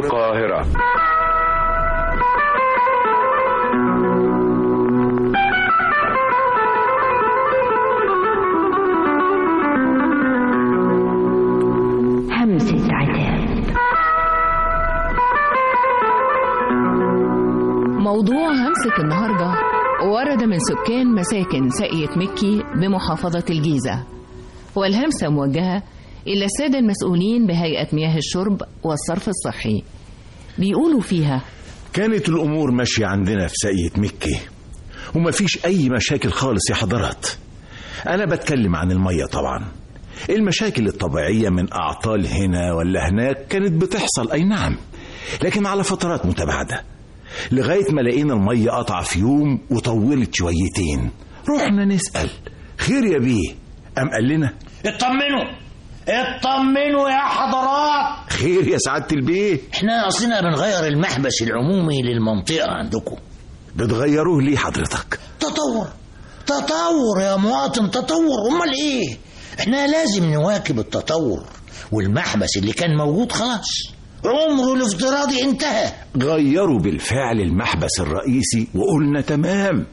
القاهرة همسة عتاب موضوع همسة النهاردة ورد من سكان مساكن ساقية مكي بمحافظة الجيزة والهمسة موجهة إلى السادة المسؤولين بهيئة مياه الشرب والصرف الصحي بيقولوا فيها كانت الأمور ماشية عندنا في ساقية مكي ومفيش أي مشاكل خالص يا حضرات أنا بتكلم عن المية طبعا المشاكل الطبيعية من أعطال هنا ولا هناك كانت بتحصل أي نعم لكن على فترات متباعدة لغاية ما لقينا المية قطع في يوم وطولت شويتين رحنا نسأل خير يا بيه أم قال لنا اطمنوا اطمنوا يا حضرات خير يا سعادة البيه احنا اصلنا بنغير المحبس العمومي للمنطقة عندكم بتغيروه ليه حضرتك تطور تطور يا مواطن تطور امال ايه احنا لازم نواكب التطور والمحبس اللي كان موجود خلاص عمره الافتراضي انتهى غيروا بالفعل المحبس الرئيسي وقلنا تمام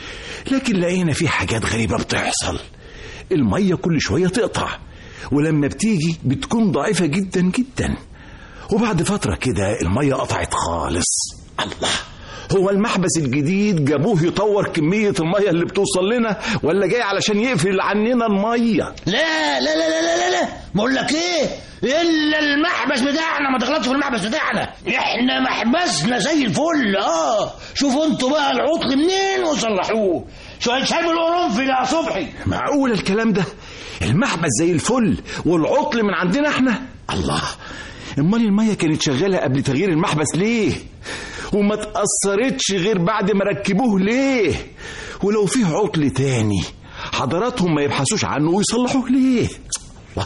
لكن لقينا في حاجات غريبة بتحصل المية كل شوية تقطع ولما بتيجي بتكون ضعيفة جدا جدا وبعد فترة كده المية قطعت خالص الله هو المحبس الجديد جابوه يطور كمية المية اللي بتوصل لنا ولا جاي علشان يقفل عننا المية لا لا لا لا لا لا, لا. بقول لك ايه الا المحبس بتاعنا ما تغلطش في المحبس بتاعنا احنا محبسنا زي الفل اه شوفوا انتوا بقى العطل منين وصلحوه شويه شاي بالقرنفل يا صبحي معقول الكلام ده المحبس زي الفل والعطل من عندنا احنا الله امال المية كانت شغالة قبل تغيير المحبس ليه وما تأثرتش غير بعد ما ركبوه ليه ولو فيه عطل تاني حضراتهم ما يبحثوش عنه ويصلحوه ليه الله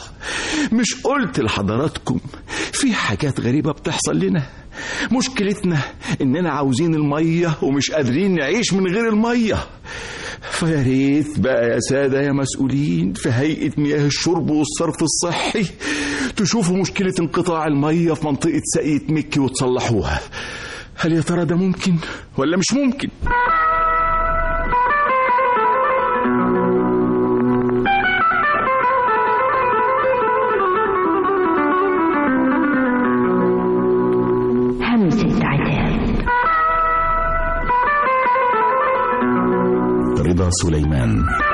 مش قلت لحضراتكم في حاجات غريبة بتحصل لنا مشكلتنا اننا عاوزين المية ومش قادرين نعيش من غير المية فيا ريت بقى يا سادة يا مسؤولين في هيئة مياه الشرب والصرف الصحي تشوفوا مشكلة انقطاع المية في منطقة ساقية مكي وتصلحوها هل يا ترى ده ممكن ولا مش ممكن همسة عتاب رضا سليمان